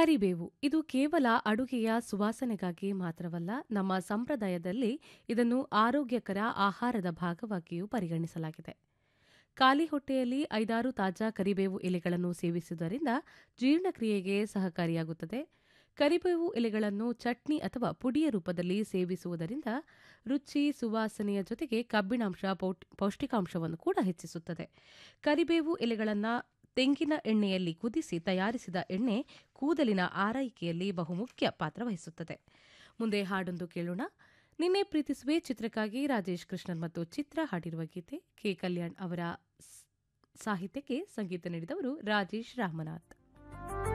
ಕರಿಬೇವು ಇದು ಕೇವಲ ಅಡುಗೆಯ ಸುವಾಸನೆಗಾಗಿ ಮಾತ್ರವಲ್ಲ ನಮ್ಮ ಸಂಪ್ರದಾಯದಲ್ಲಿ ಇದನ್ನು ಆರೋಗ್ಯಕರ ಆಹಾರದ ಭಾಗವಾಗಿಯೂ ಪರಿಗಣಿಸಲಾಗಿದೆ ಖಾಲಿ ಹೊಟ್ಟೆಯಲ್ಲಿ ಐದಾರು ತಾಜಾ ಕರಿಬೇವು ಎಲೆಗಳನ್ನು ಸೇವಿಸುವುದರಿಂದ ಜೀರ್ಣಕ್ರಿಯೆಗೆ ಸಹಕಾರಿಯಾಗುತ್ತದೆ ಕರಿಬೇವು ಎಲೆಗಳನ್ನು ಚಟ್ನಿ ಅಥವಾ ಪುಡಿಯ ರೂಪದಲ್ಲಿ ಸೇವಿಸುವುದರಿಂದ ರುಚಿ ಸುವಾಸನೆಯ ಜೊತೆಗೆ ಕಬ್ಬಿಣಾಂಶ ಪೌಟ್- ಪೌಷ್ಟಿಕಾಂಶವನ್ನು ಕೂಡ ಹೆಚ್ಚಿಸುತ್ತದೆ ಕರಿಬೇವು ಎಲೆಗಳನ್ನು ತೆಂಗಿನ ಎಣ್ಣೆಯಲ್ಲಿ ಕುದಿಸಿ ತಯಾರಿಸಿದ ಎಣ್ಣೆ ಕೂದಲಿನ ಆರೈಕೆಯಲ್ಲಿ ಬಹುಮುಖ್ಯ ಪಾತ್ರ ವಹಿಸುತ್ತದೆ ಮುಂದೆ ಹಾಡೊಂದು ಕೇಳೋಣ ನಿನ್ನೆ ಪ್ರೀತಿಸುವೆ ಚಿತ್ರಕ್ಕಾಗಿ ರಾಜೇಶ್ ಕೃಷ್ಣನ್ ಮತ್ತು ಚಿತ್ರ ಹಾಡಿರುವ ಗೀತೆ ಕೆ ಕಲ್ಯಾಣ್ ಅವರ ಸ್- ಸಾಹಿತ್ಯಕ್ಕೆ ಸಂಗೀತ ನೀಡಿದವರು ರಾಜೇಶ್ ರಾಮನಾಥ್